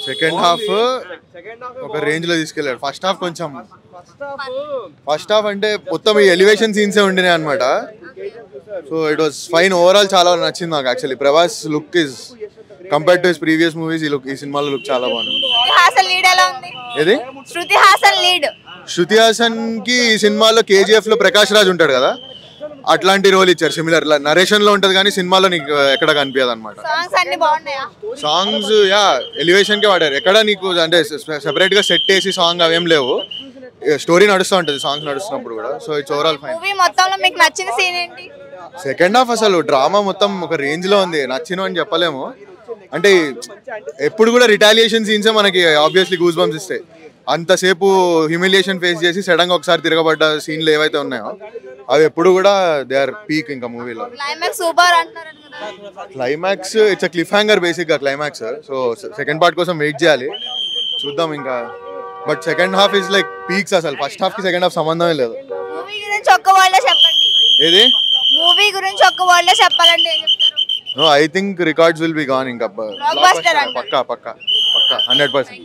Second half ఒక range లో తీసుకెళ్ళాడు ఫస్ట్ హాఫ్ కొంచెం ఫస్ట్ హాఫ్ అంటే మొత్తం ఈ ఎలివేషన్ సీన్స్ ఉండినాయి అనమాట so it was fine overall చాలా నచ్చింది నాకు actually Prabhas look is compare to his previous movies ఈ లుక్ ఈ సినిమాలో లుక్ చాలా బాగుంది శృతి హాసన్ లీడ్ ఎలా ఉంది ఏది శృతి హాసన్ లీడ్ శృతి హాసన్ కి ఈ సినిమాలో కేజీఎఫ్ లో ప్రకాష్ రాజ్ ఉంటాడు కదా అట్లాంటి రోల్ ఇచ్చారు సిమిలర్ నరేషన్ లో ఉంటది కానీ సినిమాలో నీకు ఎక్కడ కనిపించదు అనమాట సాంగ్స్ అన్ని బాగున్నాయా సాంగ్స్ యా ఎలివేషన్ కే వాడారు ఎక్కడ నీకు అంటే సెపరేట్ గా సెట్ చేసి సాంగ్ అవేం లేవు స్టోరీ నడుస్తూ ఉంటది సాంగ్స్ నడుస్తున్నప్పుడు కూడా so it's overall fine movie మొత్తంలో మీకు నచ్చిన సీన్ ఏంటి సెకండ్ హాఫ్ అసలు డ్రామా మొత్తం ఒక రేంజ్ లో ఉంది నచ్చిన అని చెప్పలేము అంటే ఎప్పుడు కూడా రిటాలియేషన్ సీన్సే మనకి ఆబ్వియస్లీ గూస్ బంప్స్ ఇస్తాయి అంతసేపు హ్యూమిలియేషన్ ఫేస్ చేసి సడన్ గా ఒకసారి తిరగబడ్డ సీన్లు ఏవైతే ఉన్నాయో అవి ఎప్పుడు కూడా దే ఆర్ పీక్ ఇంకా మూవీలో క్లైమాక్స్ సూపర్ అంటున్నారు కదా climax it's cliffhanger basic గా క్లైమాక్స్ సో సెకండ్ పార్ట్ కోసం వెయిట్ చేయాలి చూద్దాం ఇంకా but second half is like peaks అసలు ఫస్ట్ హాఫ్ కి సెకండ్ హాఫ్ సంబంధమే లేదు మూవీ గురించి ఒక్క వర్డ్ లో చెప్పండి ఏది మూవీ గురించి ఒక్క వర్డ్ లో చెప్పాలంటే ఏం చెప్తారు no I think records will be gone ఇంకా Blockbuster అంటారు. పక్కా పక్కా పక్కా హండ్రెడ్ పర్సెంట్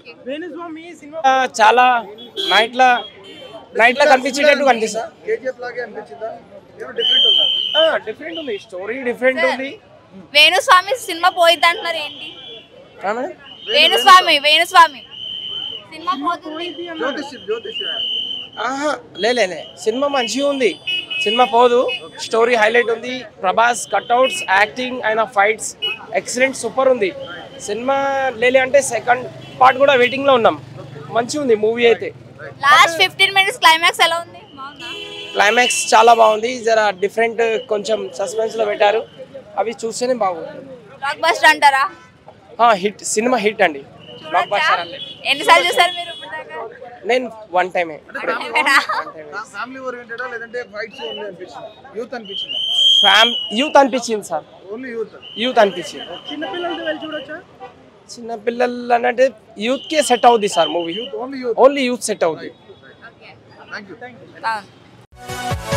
ఆ, చాలా నైట్ లా నైట్ లా కనిపించేటట్టు కనిపిస్తుంది కేజీఎఫ్ లాగే అనిపించిందా ఏమో డిఫరెంట్ ఉందా డిఫరెంట్ ఉంది స్టోరీ డిఫరెంట్ ఉంది వేణుస్వామి సినిమా పోయిద్ది అంటున్నారు ఏంటి ఆ, మేడం? వేణుస్వామి వేణుస్వామి సినిమా పోతుంది జ్యోతిష్యం జ్యోతిష్యం ఆహా, లే లే, లే సినిమా మంచిగా ఉంది సినిమా పోదు స్టోరీ హైలైట్ ఉంది ప్రభాస్ కట్అవుట్స్ యాక్టింగ్ ఆయన ఫైట్స్ ఎక్సలెంట్ సూపర్ ఉంది సినిమా లేలే అంటే సెకండ్ పార్ట్ కూడా వెయిటింగ్ లో ఉన్నాం మంచిగా ఉంది మూవీ అయితే లాస్ట్ ఫిఫ్టీన్ మినిట్స్ క్లైమాక్స్ ఎలా ఉంది బాగుందా క్లైమాక్స్ చాలా బాగుంది జర డిఫరెంట్ కొంచెం సస్పెన్స్ లో పెట్టారు అవి చూస్తేనే బాగుంది బ్లాక్ బస్టర్ అంటారా హిట్ సినిమా హిట్ అండి బ్లాక్ బస్టర్ అనలేదు. ఎన్నిసార్లు చూసారు మీరు ఇప్పటిదాకా? నేను వన్ టైమే ఫ్యామిలీ ఓరియంటెడా లేదంటే ఫైట్స్ ఓన్లీ అనిపించింది యూత్ అనిపించింది ఫ్యామ్ యూత్ అనిపించింది సార్ ఓన్లీ యూత్ యూత్ అనిపించింది చిన్న పిల్లలతో వెళ్ళి చూడొచ్చా చిన్న పిల్లలు అంటే యూత్ కే సెట్ అవుద్ది sir movie only youth only youth set అవుద్ది థ్యాంక్ యూ అవును